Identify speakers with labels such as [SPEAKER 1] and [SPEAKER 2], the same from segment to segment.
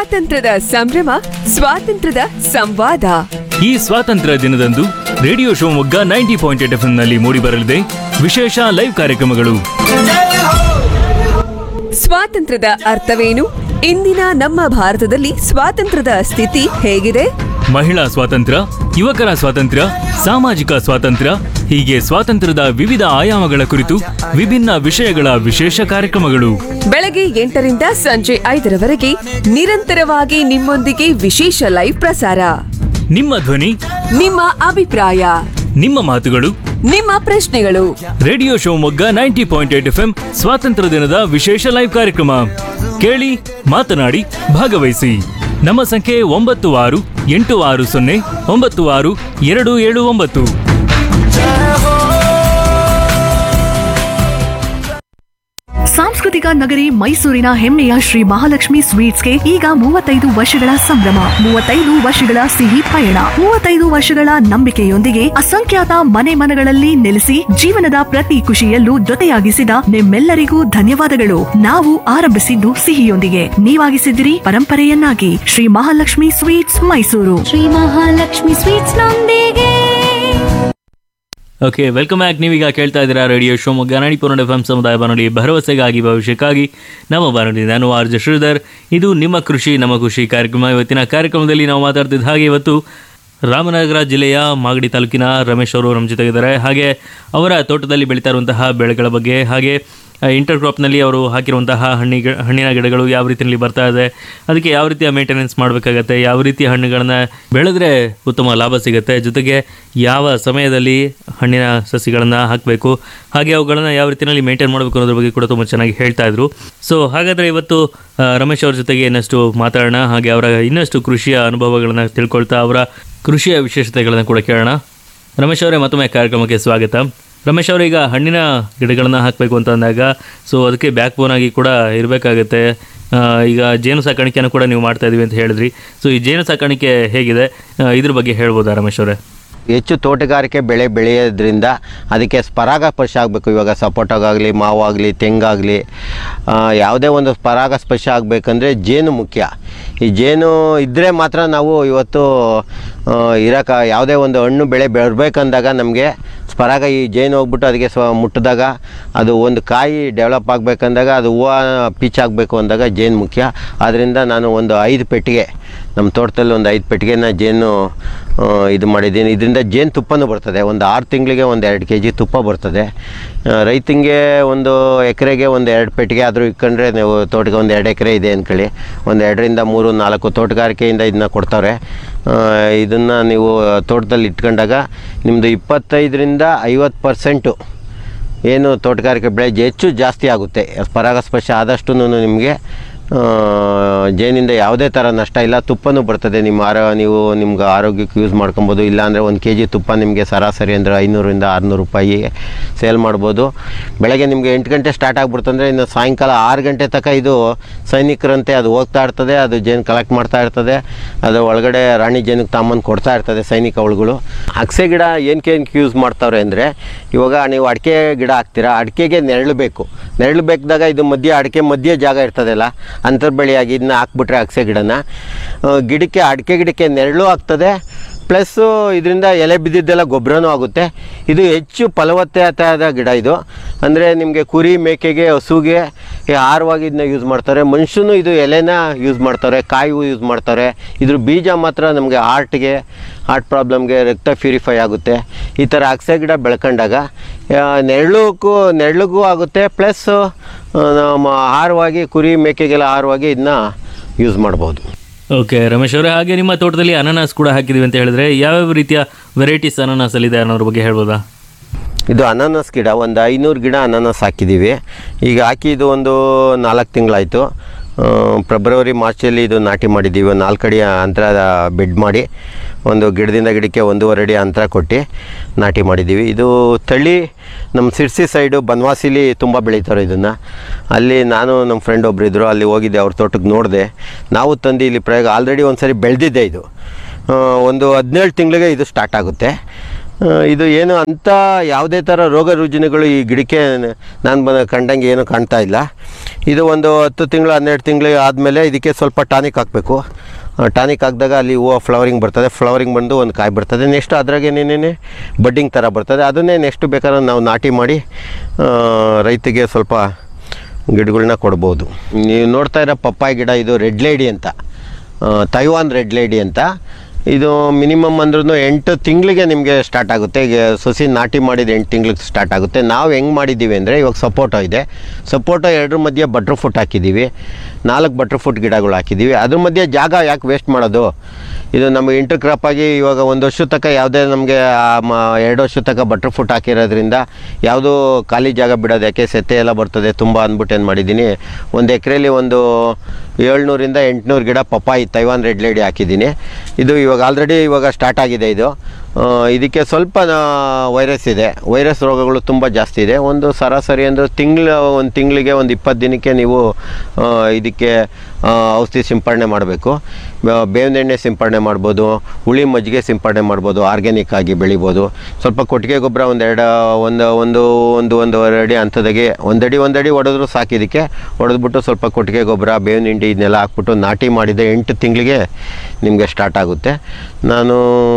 [SPEAKER 1] ಸ್ವಾತಂತ್ರ್ಯದ ಸಂಭ್ರಮ ಸ್ವಾತಂತ್ರ್ಯದ ಸಂವಾದ
[SPEAKER 2] ಈ ಸ್ವಾತಂತ್ರ್ಯ ದಿನದಂದು radio Shivamogga ninety point eight F ನಲ್ಲಿ ಮೂಡಿಬರಲಿದೆ ವಿಶೇಷ ಲೈವ್ ಕಾರ್ಯಕ್ರಮಗಳು
[SPEAKER 1] ಸ್ವಾತಂತ್ರ್ಯದ ಅರ್ಥವೇನು ಇಂದಿನ ನಮ್ಮ ಭಾರತದಲ್ಲಿ ಸ್ವಾತಂತ್ರ್ಯದ ಸ್ಥಿತಿ ಹೇಗಿದೆ
[SPEAKER 2] ಮಹಿಳಾ ಸ್ವಾತಂತ್ರ್ಯ ಯುವಕರ ಸ್ವಾತಂತ್ರ್ಯ ಸಾಮಾಜಿಕ ಸ್ವಾತಂತ್ರ್ಯ ಹೀಗೆ ಸ್ವಾತಂತ್ರ್ಯದ ವಿವಿಧ ಆಯಾಮಗಳ ಕುರಿತು ವಿಭಿನ್ನ ವಿಷಯಗಳ ವಿಶೇಷ ಕಾರ್ಯಕ್ರಮಗಳು
[SPEAKER 1] ಬೆಳಗ್ಗೆ ಎಂಟರಿಂದ ಸಂಜೆ ಐದರವರೆಗೆ ನಿರಂತರವಾಗಿ ನಿಮ್ಮೊಂದಿಗೆ ವಿಶೇಷ ಲೈವ್ ಪ್ರಸಾರ
[SPEAKER 2] ನಿಮ್ಮ ಧ್ವನಿ
[SPEAKER 1] ನಿಮ್ಮ ಅಭಿಪ್ರಾಯ
[SPEAKER 2] ನಿಮ್ಮ ಮಾತುಗಳು
[SPEAKER 1] ನಿಮ್ಮ ಪ್ರಶ್ನೆಗಳು
[SPEAKER 2] radio Shivamogga ninety point eight F ಸ್ವಾತಂತ್ರ್ಯ ದಿನದ ವಿಶೇಷ ಲೈವ್ ಕಾರ್ಯಕ್ರಮ ಕೇಳಿ ಮಾತನಾಡಿ ಭಾಗವಹಿಸಿ ನಮ್ಮ ಸಂಖ್ಯೆ ಒಂಬತ್ತು ಆರು ಎಂಟು ಆರು ಸೊನ್ನೆ ಒಂಬತ್ತು ಆರು ಎರಡು ಏಳು ಒಂಬತ್ತು
[SPEAKER 3] ಸಾಂಸ್ಕೃತಿಕ ನಗರಿ ಮೈಸೂರಿನ ಹೆಮ್ಮೆಯ ಶ್ರೀ ಮಹಾಲಕ್ಷ್ಮಿ ಸ್ವೀಟ್ಸ್ಗೆ ಈಗ ಮೂವತ್ತೈದು ವರ್ಷಗಳ ಸಂಭ್ರಮ ಮೂವತ್ತೈದು ವರ್ಷಗಳ ಸಿಹಿ ಪಯಣ ಮೂವತ್ತೈದು ವರ್ಷಗಳ ನಂಬಿಕೆಯೊಂದಿಗೆ ಅಸಂಖ್ಯಾತ ಮನೆ ಮನಗಳಲ್ಲಿ ನೆಲೆಸಿ ಜೀವನದ ಪ್ರತಿ ಖುಷಿಯಲ್ಲೂ ಜೊತೆಯಾಗಿಸಿದ ನಿಮ್ಮೆಲ್ಲರಿಗೂ ಧನ್ಯವಾದಗಳು ನಾವು ಆರಂಭಿಸಿದ್ದು ಸಿಹಿಯೊಂದಿಗೆ ನೀವಾಗಿಸಿದಿರಿ ಪರಂಪರೆಯನ್ನಾಗಿ ಶ್ರೀ ಮಹಾಲಕ್ಷ್ಮಿ ಸ್ವೀಟ್ಸ್ ಮೈಸೂರು
[SPEAKER 4] ಶ್ರೀ ಮಹಾಲಕ್ಷ್ಮಿ ಸ್ವೀಟ್ಸ್ ನೊಂದಿಗೆ
[SPEAKER 2] ಓಕೆ ವೆಲ್ಕಮ್ ಬ್ಯಾಕ್ ನೀವೀಗ ಕೇಳ್ತಾ ಇದ್ದೀರಾ ರೇಡಿಯೋ ಶಿವಮೊಗ್ಗ ನಾಡಿಪುರ ಎಫ್ ಎಂ ಸಮುದಾಯ ಬಾನುಲಿ ಭರವಸೆಗಾಗಿ ಭವಿಷ್ಯಕ್ಕಾಗಿ ನಮ್ಮ ಬಾನುಲಿ ನಾನು ಆರ್ ಜೆ ಶ್ರೀಧರ್ ಇದು ನಿಮ್ಮ ಕೃಷಿ ನಮ್ಮ ಖುಷಿ ಕಾರ್ಯಕ್ರಮ ಇವತ್ತಿನ ಕಾರ್ಯಕ್ರಮದಲ್ಲಿ ನಾವು ಮಾತಾಡ್ತಿದ್ದ ಹಾಗೆ ಇವತ್ತು ರಾಮನಗರ ಜಿಲ್ಲೆಯ ಮಾಗಡಿ ತಾಲೂಕಿನ ರಮೇಶ್ ಅವರು ನಮ್ಮ ಜೊತೆಗಿದ್ದಾರೆ ಹಾಗೆ ಅವರ ತೋಟದಲ್ಲಿ ಬೆಳೀತಾ ಇರುವಂತಹ ಬೆಳೆಗಳ ಬಗ್ಗೆ ಹಾಗೆ ಇಂಟರ್ ಕ್ರಾಪ್ನಲ್ಲಿ ಅವರು ಹಾಕಿರುವಂತಹ ಹಣ್ಣಿಗೆ ಹಣ್ಣಿನ ಗಿಡಗಳು ಯಾವ ರೀತಿಯಲ್ಲಿ ಬರ್ತಾ ಇದೆ ಅದಕ್ಕೆ ಯಾವ ರೀತಿಯ ಮೇಂಟೆನೆನ್ಸ್ ಮಾಡಬೇಕಾಗತ್ತೆ ಯಾವ ರೀತಿಯ ಹಣ್ಣುಗಳನ್ನ ಬೆಳೆದ್ರೆ ಉತ್ತಮ ಲಾಭ ಸಿಗುತ್ತೆ ಜೊತೆಗೆ ಯಾವ ಸಮಯದಲ್ಲಿ ಹಣ್ಣಿನ ಸಸಿಗಳನ್ನು ಹಾಕಬೇಕು ಹಾಗೆ ಅವುಗಳನ್ನು ಯಾವ ರೀತಿಯಲ್ಲಿ ಮೇಂಟೈನ್ ಮಾಡಬೇಕು ಅನ್ನೋದ್ರ ಬಗ್ಗೆ ಕೂಡ ತುಂಬ ಚೆನ್ನಾಗಿ ಹೇಳ್ತಾ ಇದ್ರು ಸೊ ಹಾಗಾದರೆ ಇವತ್ತು ಆ, ರಮೇಶ್ ಅವ್ರ ಜೊತೆಗೆ ಇನ್ನಷ್ಟು ಮಾತಾಡೋಣ ಹಾಗೆ ಅವರ ಇನ್ನಷ್ಟು ಕೃಷಿಯ ಅನುಭವಗಳನ್ನು ತಿಳ್ಕೊಳ್ತಾ ಅವರ ಕೃಷಿಯ ವಿಶೇಷತೆಗಳನ್ನು ಕೂಡ ಕೇಳೋಣ ರಮೇಶ್ ಅವರೇ ಮತ್ತೊಮ್ಮೆ ಕಾರ್ಯಕ್ರಮಕ್ಕೆ ಸ್ವಾಗತ ರಮೇಶ್ ಅವರು ಈಗ ಹಣ್ಣಿನ ಗಿಡಗಳನ್ನ ಹಾಕಬೇಕು ಅಂತ ಅಂದಾಗ ಸೊ ಅದಕ್ಕೆ ಬ್ಯಾಕ್ ಬೋನ್ ಆಗಿ ಕೂಡ ಇರಬೇಕಾಗುತ್ತೆ ಈಗ ಜೇನು ಸಾಕಾಣಿಕೆಯನ್ನು ಕೂಡ ನೀವು ಮಾಡ್ತಾ ಇದೀವಿ ಅಂತ ಹೇಳಿದ್ರಿ ಸೊ ಈ ಜೇನು ಸಾಕಾಣಿಕೆ ಹೇಗಿದೆ ಆ, ಇದ್ರ ಬಗ್ಗೆ ಹೇಳ್ಬೋದಾ ರಮೇಶ್ ಅವರೇ
[SPEAKER 5] ಹೆಚ್ಚು ತೋಟಗಾರಿಕೆ ಬೆಳೆ ಬೆಳೆಯೋದ್ರಿಂದ ಅದಕ್ಕೆ ಪರಾಗಸ್ಪರ್ಶ ಆಗಬೇಕು ಇವಾಗ ಸಪೋಟಾಗಲಿ ಮಾವಾಗಲಿ ತೆಂಗಾಗಲಿ ಯಾವುದೇ ಒಂದು ಪರಾಗಸ್ಪರ್ಶ ಆಗಬೇಕಂದ್ರೆ ಜೇನು ಮುಖ್ಯ ಈ ಜೇನು ಇದ್ದರೆ ಮಾತ್ರ ನಾವು ಇವತ್ತು ಇರೋಕೆ ಯಾವುದೇ ಒಂದು ಹಣ್ಣು ಬೆಳೆ ಬೆಳಬೇಕಂದಾಗ ನಮಗೆ ಪರಾಗ ಈ ಜೇನು ಹೋಗ್ಬಿಟ್ಟು ಅದಕ್ಕೆ ಸ್ವ ಮುಟ್ಟಿದಾಗ ಅದು ಒಂದು ಕಾಯಿ ಡೆವಲಪ್ ಆಗಬೇಕಂದಾಗ ಅದು ಹೂವು ಪೀಚ್ ಆಗಬೇಕು ಅಂದಾಗ ಜೇನು ಮುಖ್ಯ ಆದ್ದರಿಂದ ನಾನು ಒಂದು ಐದು ಪೆಟ್ಟಿಗೆ ನಮ್ಮ ತೋಟದಲ್ಲಿ ಒಂದು ಐದು ಪೆಟ್ಟಿಗೆನ ಜೇನು ಆ, ಇದು ಮಾಡಿದ್ದೀನಿ ಇದರಿಂದ ಜೇನು ತುಪ್ಪನೂ ಬರ್ತದೆ ಒಂದು ಆರು ತಿಂಗಳಿಗೆ ಒಂದು ಎರಡು ಕೆ ಜಿ ತುಪ್ಪ ಬರ್ತದೆ ಆ, ರೈತಂಗೆ ಒಂದು ಎಕರೆಗೆ ಒಂದು ಎರಡು ಪೆಟ್ಟಿಗೆ ಆದರೂ ಇಟ್ಕೊಂಡ್ರೆ ನೀವು ತೋಟಕ್ಕೆ ಒಂದು ಎರಡು ಎಕರೆ ಇದೆ ಅಂದ್ಕೊಳ್ಳಿ ಒಂದು ಎರಡರಿಂದ ಮೂರು ನಾಲ್ಕು ತೋಟಗಾರಿಕೆಯಿಂದ ಇದನ್ನ ಕೊಡ್ತಾರೆ ಇದನ್ನು ನೀವು ತೋಟದಲ್ಲಿ ಇಟ್ಕೊಂಡಾಗ ನಿಮ್ಮದು ಇಪ್ಪತ್ತೈದರಿಂದ ಐವತ್ತು ಪರ್ಸೆಂಟು ಏನು ತೋಟಗಾರಿಕೆ ಬೆಳೆ ಹೆಚ್ಚು ಜಾಸ್ತಿ ಆಗುತ್ತೆ ಪರಾಗಸ್ಪರ್ಶ ಆದಷ್ಟು ನಿಮಗೆ ಆ, ಜೇನಿಂದ ಯಾವುದೇ ಥರ ನಷ್ಟ ಇಲ್ಲ ತುಪ್ಪನೂ ಬರ್ತದೆ ನಿಮ್ಮ ಆರೋ ನೀವು ನಿಮ್ಗೆ ಆರೋಗ್ಯಕ್ಕೆ ಯೂಸ್ ಮಾಡ್ಕೊಬೋದು ಇಲ್ಲಾಂದರೆ ಒಂದು ಕೆ ಜಿ ತುಪ್ಪ ನಿಮಗೆ ಸರಾಸರಿ ಅಂದರೆ ಐನೂರಿಂದ ಆರುನೂರು ರೂಪಾಯಿ ಸೇಲ್ ಮಾಡ್ಬೋದು ಬೆಳಗ್ಗೆ ನಿಮಗೆ ಎಂಟು ಗಂಟೆ ಸ್ಟಾರ್ಟ್ ಆಗ್ಬಿಡ್ತಂದ್ರೆ ಇನ್ನು ಸಾಯಂಕಾಲ ಆರು ಗಂಟೆ ತನಕ ಇದು ಸೈನಿಕರಂತೆ ಅದು ಹೋಗ್ತಾ ಇರ್ತದೆ ಅದು ಜೇನು ಕಲೆಕ್ಟ್ ಮಾಡ್ತಾ ಇರ್ತದೆ ಅದು ಒಳಗಡೆ ರಾಣಿ ಜೇನಿಗೆ ತಾಂಬಂದು ಕೊಡ್ತಾ ಇರ್ತದೆ ಸೈನಿಕ ಅವಳುಗಳು ಅಗಸೆ ಗಿಡ ಏನಕ್ಕೆ ಏನಕ್ಕೆ ಯೂಸ್ ಮಾಡ್ತಾವ್ರೆ ಅಂದರೆ ಇವಾಗ ನೀವು ಅಡಿಕೆ ಗಿಡ ಹಾಕ್ತೀರಾ ಅಡಿಕೆಗೆ ನೆರಳು ಬೇಕು ನೆರಳು ಬೇಕಿದಾಗ ಇದು ಮಧ್ಯೆ ಅಡಿಕೆ ಮಧ್ಯೆ ಜಾಗ ಇರ್ತದಲ್ಲ ಅಂತರ್ಬೆಳೆಯಾಗಿ ಇದನ್ನ ಹಾಕ್ಬಿಟ್ರೆ ಅಗಸೆ ಗಿಡನ ಆ, ಗಿಡಕ್ಕೆ ಅಡಿಕೆ ಗಿಡಕ್ಕೆ ನೆರಳು ಆಗ್ತದೆ ಪ್ಲಸ್ಸು ಇದರಿಂದ ಎಲೆ ಬಿದ್ದಿದ್ದೆಲ್ಲ ಗೊಬ್ಬರನೂ ಆಗುತ್ತೆ ಇದು ಹೆಚ್ಚು ಫಲವತ್ತತೆಯಾದ ಗಿಡ ಇದು ಅಂದರೆ ನಿಮಗೆ ಕುರಿ ಮೇಕೆಗೆ ಹಸುಗೆ ಈ ಆಹಾರವಾಗಿ ಇದನ್ನ ಯೂಸ್ ಮಾಡ್ತಾರೆ ಮನುಷ್ಯನು ಇದು ಎಲೆನ ಯೂಸ್ ಮಾಡ್ತಾರೆ ಕಾಯಿ ಯೂಸ್ ಮಾಡ್ತಾರೆ ಇದ್ರ ಬೀಜ ಮಾತ್ರ ನಮಗೆ ಹಾರ್ಟ್ಗೆ ಹಾರ್ಟ್ ಪ್ರಾಬ್ಲಮ್ಗೆ ರಕ್ತ ಪ್ಯೂರಿಫೈ ಆಗುತ್ತೆ ಈ ಥರ ಅಗಸೆ ಗಿಡ ಬೆಳ್ಕೊಂಡಾಗ ಆ, ನೆರಳುಗೂ ನೆರಳಿಗೂ ಆಗುತ್ತೆ ಪ್ಲಸ್ ನಮ್ಮ ಆಹಾರವಾಗಿ ಕುರಿ ಮೇಕೆಗೆಲ್ಲ ಆಹಾರವಾಗಿ ಇದನ್ನ ಯೂಸ್ ಮಾಡ್ಬೋದು
[SPEAKER 2] ಓಕೆ ರಮೇಶ್ ಅವರೇ ಹಾಗೆ ನಿಮ್ಮ ತೋಟದಲ್ಲಿ ಅನಾನಸ್ ಕೂಡ ಹಾಕಿದೀವಿ ಅಂತ ಹೇಳಿದ್ರೆ ಯಾವ್ಯಾವ ರೀತಿಯ ವೆರೈಟೀಸ್ ಅನಾನಸ್ ಅಲ್ಲಿ ಇದೆ ಅನ್ನೋದ್ರ ಬಗ್ಗೆ ಹೇಳ್ಬೋದಾ
[SPEAKER 5] ಇದು ಅನಾನಸ್ ಗಿಡ ಒಂದು ಐನೂರು ಗಿಡ ಅನಾನಸ್ ಹಾಕಿದ್ದೀವಿ ಈಗ ಹಾಕಿ ಇದು ಒಂದು ನಾಲ್ಕು ತಿಂಗಳಾಯಿತು ಫೆಬ್ರವರಿ ಮಾರ್ಚಲ್ಲಿ ಇದು ನಾಟಿ ಮಾಡಿದ್ದೀವಿ ಒಂದು ನಾಲ್ಕು ಅಡಿ ಅಂತರ ಬೆಡ್ ಮಾಡಿ ಒಂದು ಗಿಡದಿಂದ ಗಿಡಕ್ಕೆ ಒಂದೂವರೆ ಅಡಿ ಅಂತರ ಕೊಟ್ಟು ನಾಟಿ ಮಾಡಿದ್ದೀವಿ ಇದು ತಳಿ ನಮ್ಮ ಸಿರ್ಸಿ ಸೈಡು ಬನವಾಸಿಲಿ ತುಂಬ ಬೆಳೀತಾರೆ ಇದನ್ನು ಅಲ್ಲಿ ನಾನು ನಮ್ಮ ಫ್ರೆಂಡ್ ಒಬ್ರು ಇದ್ದರು ಅಲ್ಲಿ ಹೋಗಿದ್ದೆ ಅವ್ರ ತೋಟಕ್ಕೆ ನೋಡಿದೆ ನಾವು ತಂದು ಇಲ್ಲಿ ಪ್ರಯೋಗ ಆಲ್ರೆಡಿ ಒಂದು ಸರಿ ಬೆಳೆದಿದ್ದೆ ಇದು ಆ, ಒಂದು ಹದಿನೇಳು ತಿಂಗಳಿಗೆ ಇದು ಸ್ಟಾರ್ಟ್ ಆಗುತ್ತೆ ಆ, ಇದು ಏನು ಅಂಥ ಯಾವುದೇ ಥರ ರೋಗ ರುಜಿನಗಳು ಈ ಗಿಡಕ್ಕೆ ನಾನು ಬಂದ ಕಂಡಂಗೆ ಏನು ಕಾಣ್ತಾ ಇಲ್ಲ ಇದು ಒಂದು ಹತ್ತು ತಿಂಗಳು ಹನ್ನೆರಡು ತಿಂಗಳು ಆದಮೇಲೆ ಇದಕ್ಕೆ ಸ್ವಲ್ಪ ಟಾನಿಕ್ ಹಾಕಬೇಕು ಟಾನಿಕ್ ಹಾಕಿದಾಗ ಅಲ್ಲಿ ಹೂವು ಫ್ಲವರಿಂಗ್ ಬರ್ತದೆ ಫ್ಲವರಿಂಗ್ ಬಂದು ಒಂದು ಕಾಯಿ ಬರ್ತದೆ ನೆಕ್ಸ್ಟ್ ಅದ್ರಾಗೇನೇನೇ ಬಡ್ಡಿಂಗ್ ಥರ ಬರ್ತದೆ ಅದನ್ನೇ ನೆಕ್ಸ್ಟ್ ಬೇಕಾದ್ರೆ ನಾವು ನಾಟಿ ಮಾಡಿ ಆ, ರೈತಗೆ ಸ್ವಲ್ಪ ಗಿಡಗಳನ್ನ ಕೊಡ್ಬೋದು ನೀವು ನೋಡ್ತಾ ಇರೋ ಪಪ್ಪಾಯಿ ಗಿಡ ಇದು ರೆಡ್ ಲೇಡಿ ಅಂತ ಆ, ತೈವಾನ್ ರೆಡ್ ಲೇಡಿ ಅಂತ ಇದು ಮಿನಿಮಮ್ ಅಂದ್ರೂ ಎಂಟು ತಿಂಗಳಿಗೆ ನಿಮಗೆ ಸ್ಟಾರ್ಟ್ ಆಗುತ್ತೆ ಈಗ ಸಸಿ ನಾಟಿ ಮಾಡಿದ ಎಂಟು ತಿಂಗ್ಳಿಗೆ ಸ್ಟಾರ್ಟ್ ಆಗುತ್ತೆ ನಾವು ಹೆಂಗೆ ಮಾಡಿದ್ದೀವಿ ಅಂದರೆ ಇವಾಗ ಸಪೋಟೋ ಇದೆ ಸಪೋಟೋ ಎರಡರ ಮಧ್ಯೆ ಬಟ್ರ್ ಫುಟ್ ಹಾಕಿದ್ದೀವಿ ನಾಲ್ಕು ಬಟ್ರ್ ಫುಟ್ ಗಿಡಗಳು ಹಾಕಿದ್ದೀವಿ ಅದ್ರ ಮಧ್ಯೆ ಜಾಗ ಯಾಕೆ ವೇಸ್ಟ್ ಮಾಡೋದು ಇದು ನಮಗೆ ಇಂಟರ್ ಕ್ರಾಪ್ ಆಗಿ ಇವಾಗ ಒಂದು ವರ್ಷದ ತನಕ ಯಾವುದೇ ನಮಗೆ ಎರಡು ವರ್ಷದ ತನಕ ಬಟ್ರ್ ಫುಟ್ ಹಾಕಿರೋದ್ರಿಂದ ಯಾವುದೂ ಖಾಲಿ ಜಾಗ ಬಿಡೋದು ಯಾಕೆ ಸೆತ್ತೆ ಎಲ್ಲ ಬರ್ತದೆ ತುಂಬ ಅಂದ್ಬಿಟ್ಟು ಏನು ಮಾಡಿದ್ದೀನಿ ಒಂದು ಎಕರೆಲಿ ಒಂದು ಏಳ್ನೂರಿಂದ ಎಂಟುನೂರು ಗಿಡ ಪಪ್ಪಾಯಿ ತೈವಾನ್ ರೆಡ್ ಲೇಡಿ ಹಾಕಿದ್ದೀನಿ ಇದು ಇವಾಗ ಆಲ್ರೆಡಿ ಇವಾಗ ಸ್ಟಾರ್ಟ್ ಆಗಿದೆ ಇದು ಆ, ಇದಕ್ಕೆ ಸ್ವಲ್ಪ ವೈರಸ್ ಇದೆ ವೈರಸ್ ರೋಗಗಳು ತುಂಬ ಜಾಸ್ತಿ ಇದೆ ಒಂದು ಸರಾಸರಿ ಅಂದರೆ ತಿಂಗಳು ಒಂದು ತಿಂಗಳಿಗೆ ಒಂದು ಇಪ್ಪತ್ತು ದಿನಕ್ಕೆ ನೀವು ಆ, ಇದಕ್ಕೆ ಆ, ಔಷಧಿ ಸಿಂಪಡಣೆ ಮಾಡಬೇಕು ಬೇವಿನ ಎಣ್ಣೆ ಸಿಂಪಡಣೆ ಮಾಡ್ಬೋದು ಹುಳಿ ಮಜ್ಜಿಗೆ ಸಿಂಪಡಣೆ ಮಾಡ್ಬೋದು ಆರ್ಗ್ಯಾನಿಕ್ ಆಗಿ ಬೆಳಿಬೋದು ಸ್ವಲ್ಪ ಕೊಟ್ಟಿಗೆ ಗೊಬ್ಬರ ಒಂದೆರಡು ಒಂದು ಒಂದು ಒಂದು ಒಂದೂವರೆ ಅಡಿ ಅಂಥದಾಗೆ ಒಂದಡಿ ಒಂದಡಿ ಹೊಡೆದ್ರು ಸಾಕು ಇದಕ್ಕೆ ಹೊಡೆದ್ಬಿಟ್ಟು ಸ್ವಲ್ಪ ಕೊಟ್ಟಿಗೆ ಗೊಬ್ಬರ ಬೇವಿನ ಹಿಂಡಿ ಇದನ್ನೆಲ್ಲ ಹಾಕ್ಬಿಟ್ಟು ನಾಟಿ ಮಾಡಿದ ಎಂಟು ತಿಂಗಳಿಗೆ ನಿಮಗೆ ಸ್ಟಾರ್ಟ್ ಆಗುತ್ತೆ ನಾನು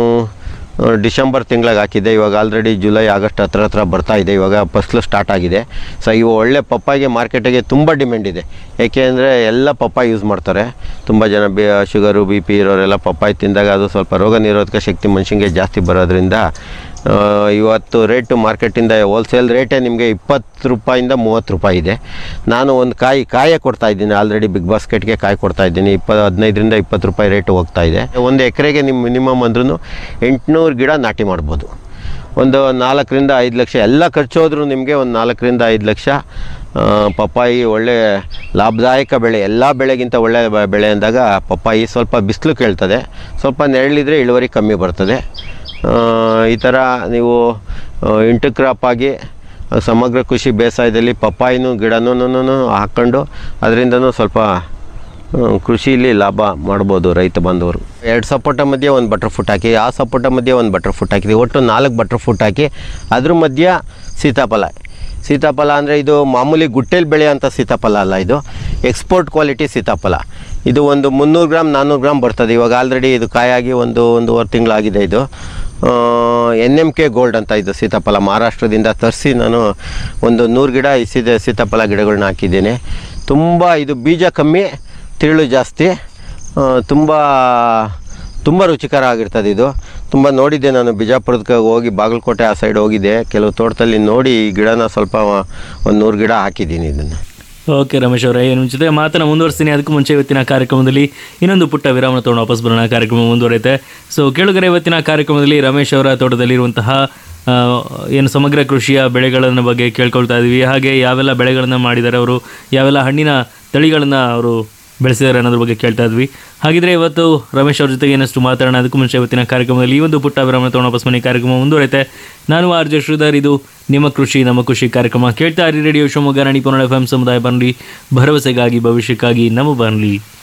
[SPEAKER 5] ಆ, ಡಿಸೆಂಬರ್ ತಿಂಗಳಿಗೆ ಹಾಕಿದ್ದೆ ಇವಾಗ ಆಲ್ರೆಡಿ ಜುಲೈ ಆಗಸ್ಟ್ ಹತ್ರ ಹತ್ರ ಬರ್ತಾ ಇದೆ ಇವಾಗ ಫಸ್ಲು ಸ್ಟಾರ್ಟ್ ಆಗಿದೆ ಸೊ ಇವು ಒಳ್ಳೆ ಪಪ್ಪಾಯಿಗೆ ಮಾರ್ಕೆಟಿಗೆ ತುಂಬ ಡಿಮ್ಯಾಂಡ್ ಇದೆ ಏಕೆ ಅಂದರೆ ಎಲ್ಲ ಪಪ್ಪಾಯಿ ಯೂಸ್ ಮಾಡ್ತಾರೆ ತುಂಬ ಜನ ಬಿ ಶುಗರು ಬಿ ಪಿ ಇರೋರೆಲ್ಲ ಪಪ್ಪಾಯಿ ತಿಂದಾಗ ಅದು ಸ್ವಲ್ಪ ರೋಗ ನಿರೋಧಕ ಶಕ್ತಿ ಮನುಷ್ಯನಿಗೆ ಜಾಸ್ತಿ ಬರೋದ್ರಿಂದ ಆ, ಇವತ್ತು ರೇಟು ಮಾರ್ಕೆಟಿಂದ ಹೋಲ್ಸೇಲ್ ರೇಟೇ ನಿಮಗೆ ಇಪ್ಪತ್ತು ರೂಪಾಯಿಂದ ಮೂವತ್ತು ರೂಪಾಯಿ ಇದೆ ನಾನು ಒಂದು ಕಾಯಿ ಕಾಯೇ ಕೊಡ್ತಾ ಇದ್ದೀನಿ ಆಲ್ರೆಡಿ ಬಿಗ್ ಬಾಸ್ಕೆಟ್ಗೆ ಕಾಯಿ ಕೊಡ್ತಾ ಇದ್ದೀನಿ ಇಪ್ಪ ಹದಿನೈದರಿಂದ ಇಪ್ಪತ್ತು ರೂಪಾಯಿ ರೇಟು ಹೋಗ್ತಾ ಇದೆ ಒಂದು ಎಕರೆಗೆ ನಿಮ್ಮ ಮಿನಿಮಮ್ ಅಂದ್ರೂ ಎಂಟುನೂರು ಗಿಡ ನಾಟಿ ಮಾಡ್ಬೋದು ಒಂದು ನಾಲ್ಕರಿಂದ ಐದು ಲಕ್ಷ ಎಲ್ಲ ಖರ್ಚು ಹೋದ್ರೂ ನಿಮಗೆ ಒಂದು ನಾಲ್ಕರಿಂದ ಐದು ಲಕ್ಷ ಆ, ಪಪ್ಪಾಯಿ ಒಳ್ಳೆ ಲಾಭದಾಯಕ ಬೆಳೆ ಎಲ್ಲ ಬೆಳೆಗಿಂತ ಒಳ್ಳೆ ಬ- ಬೆಳೆ ಅಂದಾಗ ಪಪ್ಪಾಯಿ ಸ್ವಲ್ಪ ಬಿಸಿಲು ಕೇಳ್ತದೆ ಸ್ವಲ್ಪ ನೆರಳಿದ್ರೆ ಇಳುವರಿ ಕಮ್ಮಿ ಬರ್ತದೆ ಆ, ಈ ಥರ ನೀವು ಇಂಟು ಕ್ರಾಪ್ ಆಗಿ ಸಮಗ್ರ ಕೃಷಿ ಬೇಸಾಯದಲ್ಲಿ ಪಪ್ಪಾಯಿನೂ ಗಿಡನೂ ಹಾಕ್ಕೊಂಡು ಅದರಿಂದನೂ ಸ್ವಲ್ಪ ಹ್ಮ್, ಕೃಷಿಲಿ ಲಾಭ ಮಾಡ್ಬೋದು ರೈತ ಬಾಂಧವರು ಎರಡು ಸಪೋಟ ಮಧ್ಯೆ ಒಂದು ಬಟರ್ ಫುಟ್ ಹಾಕಿ ಆ ಸಪೋಟ ಮಧ್ಯೆ ಒಂದು ಬಟರ್ ಫುಟ್ ಹಾಕಿದ್ವಿ ಒಟ್ಟು ನಾಲ್ಕು ಬಟರ್ ಫುಟ್ ಹಾಕಿ ಅದ್ರ ಮಧ್ಯ ಸೀತಾಫಲ ಸೀತಾಫಲ ಅಂದರೆ ಇದು ಮಾಮೂಲಿ ಗುಟ್ಟೆಲಿ ಬೆಳೆಯೋಂಥ ಸೀತಾಫಲ ಅಲ್ಲ ಇದು ಎಕ್ಸ್ಪೋರ್ಟ್ ಕ್ವಾಲಿಟಿ ಸೀತಾಫಲ ಇದು ಒಂದು ಮುನ್ನೂರು ಗ್ರಾಮ್ ನಾನ್ನೂರು ಗ್ರಾಮ್ ಬರ್ತದೆ ಇವಾಗ ಆಲ್ರೆಡಿ ಇದು ಕಾಯಾಗಿ ಒಂದು ಒಂದೂವರೆ ತಿಂಗಳಾಗಿದೆ ಇದು ಎನ್ ಎಮ್ ಕೆ ಗೋಲ್ಡ್ ಅಂತ ಇದು ಸೀತಾಫಲ ಮಹಾರಾಷ್ಟ್ರದಿಂದ ತರಿಸಿ ನಾನು ಒಂದು ನೂರು ಗಿಡ ಈ ಸೀತ ಸೀತಾಫಲ ಗಿಡಗಳನ್ನ ಹಾಕಿದ್ದೇನೆ ತುಂಬ ಇದು ಬೀಜ ಕಮ್ಮಿ ತಿರುಳು ಜಾಸ್ತಿ ಆ, ತುಂಬ ತುಂಬ ರುಚಿಕರ ಆಗಿರ್ತದೆ ಇದು ತುಂಬ ನೋಡಿದ್ದೆ ನಾನು ಬಿಜಾಪುರಕ್ಕೆ ಹೋಗಿ ಬಾಗಲಕೋಟೆ ಆ ಸೈಡ್ ಹೋಗಿದ್ದೆ ಕೆಲವು ತೋಟದಲ್ಲಿ ನೋಡಿ ಈ ಗಿಡನ ಸ್ವಲ್ಪ ಒಂದು ನೂರು ಗಿಡ ಹಾಕಿದ್ದೀನಿ ಇದನ್ನು
[SPEAKER 2] ಓಕೆ ರಮೇಶ್ ಅವರೇ ನಿಮ್ಮ ಜೊತೆ ಮಾತನ್ನ ಮುಂದುವರಿಸ್ತೀನಿ ಅದಕ್ಕೂ ಮುಂಚೆ ಇವತ್ತಿನ ಕಾರ್ಯಕ್ರಮದಲ್ಲಿ ಇನ್ನೊಂದು ಪುಟ್ಟ ವಿರಾಮ ತೊಗೊಂಡು ವಾಪಸ್ ಬರೋಣ ಕಾರ್ಯಕ್ರಮ ಮುಂದುವರಿಯುತ್ತೆ ಸೊ ಕೇಳುಗರೆ ಇವತ್ತಿನ ಕಾರ್ಯಕ್ರಮದಲ್ಲಿ ರಮೇಶ್ ಅವರ ತೋಟದಲ್ಲಿರುವಂತಹ ಆ, ಏನು ಸಮಗ್ರ ಕೃಷಿಯ ಬೆಳೆಗಳನ್ನ ಬಗ್ಗೆ ಕೇಳ್ಕೊಳ್ತಾ ಇದ್ವಿ ಹಾಗೆ ಯಾವೆಲ್ಲ ಬೆಳೆಗಳನ್ನು ಮಾಡಿದ್ದಾರೆ ಅವರು ಯಾವೆಲ್ಲ ಹಣ್ಣಿನ ತಳಿಗಳನ್ನು ಅವರು ಬೆಳೆಸಿದ್ದಾರೆ ಅನ್ನೋದ್ರ ಬಗ್ಗೆ ಕೇಳ್ತಾ ಇದ್ವಿ ಹಾಗಿದ್ರೆ ಇವತ್ತು ರಮೇಶ್ ಅವ್ರ ಜೊತೆಗೆ ಏನಷ್ಟು ಮಾತಾಡೋಣ ಅದಕ್ಕೂ ಮುಂಚೆ ಇವತ್ತಿನ ಕಾರ್ಯಕ್ರಮದಲ್ಲಿ ಈ ಒಂದು ಪುಟ್ಟ ವಿರಾಮ ತೊಗೊಂಡು ವಾಪಸ್ ಮನೆ ಕಾರ್ಯಕ್ರಮ ಮುಂದುವರೆಯುತ್ತೆ ನಾನು ಆರ್ ಜೆ ಶ್ರೀಧರ್ ಇದು ನಿಮ್ಮ ಕೃಷಿ ನಮ್ಮ ಕೃಷಿ ಕಾರ್ಯಕ್ರಮ ಕೇಳ್ತಾ ಇರಿ ರೇಡಿಯೋ ಶಿವಮೊಗ್ಗ ರಾಣಿ ಪುನಡ ಎಫ್ ಎಂ ಸಮುದಾಯ ಬಾನುಲಿ ಭರವಸೆಗಾಗಿ ಭವಿಷ್ಯಕ್ಕಾಗಿ ನಮ್ಮ ಬಾನುಲಿ